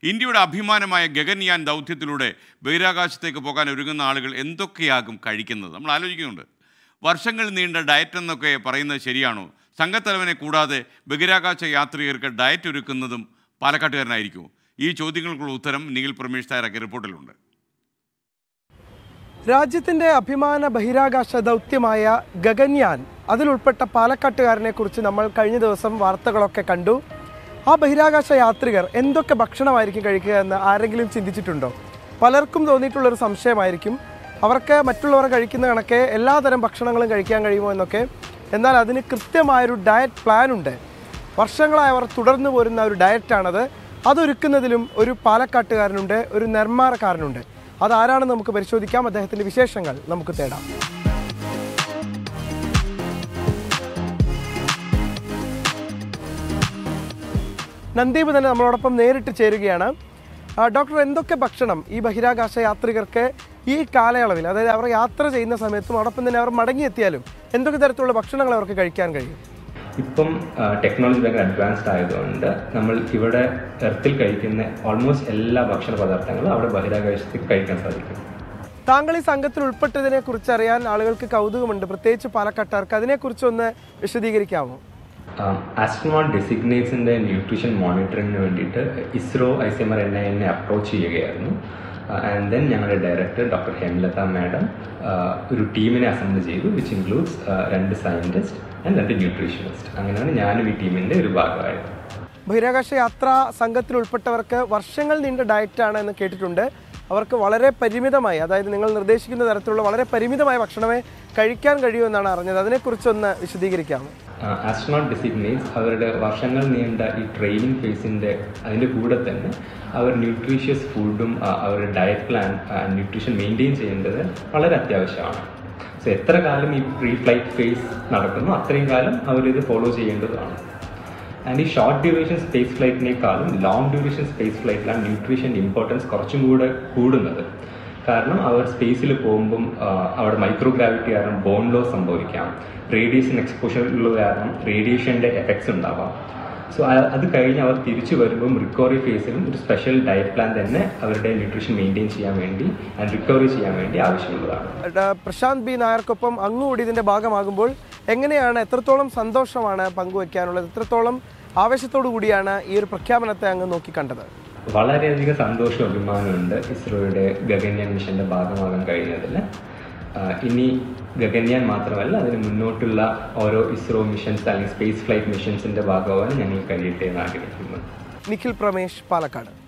ഇന്ത്യയുടെ അഭിമാനമായ ഗഗൻയാൻ ദൗത്യത്തിലൂടെ ബഹിരാകാശത്തേക്ക് പോകാൻ ഒരുങ്ങുന്ന ആളുകൾ എന്തൊക്കെയാകും കഴിക്കുന്നത് നമ്മൾ ആലോചിക്കുന്നുണ്ട് വർഷങ്ങൾ നീണ്ട ഡയറ്റ് എന്നൊക്കെ പറയുന്നത് ശരിയാണോ സംഘത്തലവനെ കൂടാതെ ബഹിരാകാശ യാത്രികർക്ക് ഡയറ്റ് ഒരുക്കുന്നതും പാലക്കാട്ടുകാരനായിരിക്കുമോ ഈ ചോദ്യങ്ങൾക്കുള്ള ഉത്തരം നിഖിൽ പ്രമേഷ് തയ്യാറാക്കിയ റിപ്പോർട്ടിലുണ്ട് രാജ്യത്തിന്റെ അഭിമാന ബഹിരാകാശ ദൗത്യമായ ഗഗൻയാൻ അതിലുൾപ്പെട്ട പാലക്കാട്ടുകാരനെ കുറിച്ച് നമ്മൾ കഴിഞ്ഞ ദിവസം വാർത്തകളൊക്കെ കണ്ടു ആ ബഹിരാകാശ യാത്രികർ എന്തൊക്കെ ഭക്ഷണമായിരിക്കും കഴിക്കുക എന്ന് ആരെങ്കിലും ചിന്തിച്ചിട്ടുണ്ടോ പലർക്കും തോന്നിയിട്ടുള്ളൊരു സംശയമായിരിക്കും അവർക്ക് മറ്റുള്ളവർ കഴിക്കുന്ന കണക്കെ എല്ലാതരം ഭക്ഷണങ്ങളും കഴിക്കാൻ കഴിയുമോ എന്നൊക്കെ എന്നാൽ അതിന് കൃത്യമായൊരു ഡയറ്റ് പ്ലാൻ ഉണ്ട് വർഷങ്ങളായി അവർ തുടർന്നു പോരുന്ന ഒരു ഡയറ്റാണത് അതൊരുക്കുന്നതിലും ഒരു പാലക്കാട്ടുകാരനുണ്ട് ഒരു നെന്മാറക്കാരനുണ്ട് അതാരാണെന്ന് നമുക്ക് പരിശോധിക്കാം അദ്ദേഹത്തിന്റെ വിശേഷങ്ങൾ നമുക്ക് തേടാം നന്ദീപ് തന്നെ നമ്മളോടൊപ്പം നേരിട്ട് ചേരുകയാണ് ആ, ഡോക്ടർ എന്തൊക്കെ ഭക്ഷണം ഈ ബഹിരാകാശ യാത്രികർക്ക് ഈ കാലയളവിൽ അതായത് അവർ യാത്ര ചെയ്യുന്ന സമയത്തും അതോടൊപ്പം തന്നെ അവർ മടങ്ങിയെത്തിയാലും എന്തൊക്കെ തരത്തിലുള്ള ഭക്ഷണങ്ങൾ അവർക്ക് കഴിക്കാൻ കഴിയും ഇപ്പം ടെക്നോളജി ഭയങ്കര അഡ്വാൻസ്ഡ് ആയതുകൊണ്ട് നമ്മൾ ഇവിടെ എർത്തിൽ കഴിക്കുന്ന ഓൾമോസ്റ്റ് എല്ലാ ഭക്ഷണ പദാർത്ഥങ്ങളും അവിടെ ബഹിരാകാശത്തിൽ കഴിക്കാൻ സാധിക്കും താങ്കൾ ഈ സംഘത്തിൽ ഉൾപ്പെട്ടതിനെ കുറിച്ച് അറിയാൻ ആളുകൾക്ക് കൗതുകമുണ്ട് പ്രത്യേകിച്ച് പാലക്കാട്ടുകാർക്ക് അതിനെക്കുറിച്ചൊന്ന് വിശദീകരിക്കാമോ ആസ്ട്രോണോട്ട് ഡെസിഗ്നേറ്റ്സിൻ്റെ ന്യൂട്രീഷൻ മോണിറ്ററിങ്ങിന് വേണ്ടിയിട്ട് ISRO I C M R N I എന്നെ അപ്രോച്ച് ചെയ്യുകയായിരുന്നു ആൻഡ് ദെൻ ഞങ്ങളുടെ ഡയറക്ടർ ഡോക്ടർ ഹേമലത മാഡം ഒരു ടീമിനെ അസംബിൾ ചെയ്തു വിച്ച് ഇൻക്ലൂഡ്സ് രണ്ട് സയൻറ്റിസ്റ്റ് ആൻഡ് രണ്ട് ന്യൂട്രീഷനിസ്റ്റ് അങ്ങനെയാണ് ഞാനും ഈ ടീമിൻ്റെ ഒരു ഭാഗമായത് ബഹിരാകാശ യാത്രാ സംഘത്തിൽ ഉൾപ്പെട്ടവർക്ക് വർഷങ്ങൾ നീണ്ട ഡയറ്റാണ് എന്ന് കേട്ടിട്ടുണ്ട് അവർക്ക് വളരെ പരിമിതമായി അതായത് നിങ്ങൾ നിർദ്ദേശിക്കുന്ന തരത്തിലുള്ള വളരെ പരിമിതമായ ഭക്ഷണമേ കഴിക്കാൻ കഴിയൂ എന്നാണ് അറിഞ്ഞത് അതിനെക്കുറിച്ചൊന്ന് വിശദീകരിക്കാമോ ആസ്ട്രോണോട്ട് ഡെസിഗ്നേറ്റ്സ് അവരുടെ വർഷങ്ങൾ നീണ്ട ഈ ട്രെയിനിങ് ഫേസിൻ്റെ അതിൻ്റെ കൂടെ തന്നെ അവർ ന്യൂട്രീഷ്യസ് ഫുഡും അവരുടെ ഡയറ്റ് പ്ലാൻ ന്യൂട്രീഷൻ മെയിൻറ്റെയിൻ ചെയ്യേണ്ടത് വളരെ അത്യാവശ്യമാണ് സോ എത്ര കാലം ഈ പ്രീ ഫ്ലൈറ്റ് ഫേസ് നടക്കുന്നു അത്രയും കാലം അവരിത് ഫോളോ ചെയ്യേണ്ടതാണ് ആൻഡ് ഈ ഷോർട്ട് ഡ്യൂറേഷൻ സ്പേസ് ഫ്ലൈറ്റിനേക്കാളും ലോങ് ഡ്യൂറേഷൻ സ്പേസ് ഫ്ലൈറ്റിലാണ് ന്യൂട്രീഷൻ ഇമ്പോർട്ടൻസ് കുറച്ചും കൂടെ കൂടുന്നത് കാരണം അവർ സ്പേസിൽ പോകുമ്പം ആ, അവിടെ മൈക്രോഗ്രാവിറ്റി കാരണം ബോൺ ലോസ് സംഭവിക്കാം റേഡിയേഷൻ എക്സ്പോഷറിലുള്ള കാരണം റേഡിയേഷൻ്റെ എഫക്ട്സ് ഉണ്ടാവാം സോ അത് കഴിഞ്ഞ് അവർ തിരിച്ചു വരുമ്പം റിക്കവറി ഫേസിലും ഒരു സ്പെഷ്യൽ ഡയറ്റ് പ്ലാൻ തന്നെ അവരുടെ ന്യൂട്രീഷൻ മെയിൻറ്റെയിൻ ചെയ്യാൻ വേണ്ടി ആൻഡ് റിക്കവറി ചെയ്യാൻ വേണ്ടി ആവശ്യമുള്ളതാണ് ഡ- പ്രശാന്ത് ബി നായർക്കൊപ്പം അങ്ങുകൂടി ഇതിന്റെ ഭാഗമാകുമ്പോൾ എങ്ങനെയാണ് എത്രത്തോളം സന്തോഷമാണ് പങ്കുവെക്കാനുള്ളത് എത്രത്തോളം ആവേശത്തോടു കൂടിയാണ് ഈ ഒരു പ്രഖ്യാപനത്തെ അങ്ങ് നോക്കിക്കണ്ടത് വളരെയധികം സന്തോഷവും അഭിമാനമുണ്ട് ഇസ്രോയുടെ ഗഗൻയാൻ മിഷന്റെ ഭാഗമാകാൻ കഴിഞ്ഞതിൽ ആഹ് ഇനി ഗഗൻയാൻ മാത്രമല്ല അതിന് മുന്നോട്ടുള്ള ഓരോ ഇസ്രോ മിഷൻസ് അല്ലെങ്കിൽ സ്പേസ് ഫ്ലൈറ്റ് മിഷൻസിന്റെ ഭാഗമാകാൻ ഞങ്ങൾ കഴിയട്ടെ എന്ന് ആഗ്രഹിക്കുന്നു നിഖിൽ പ്രമേഷ് പാലക്കാട്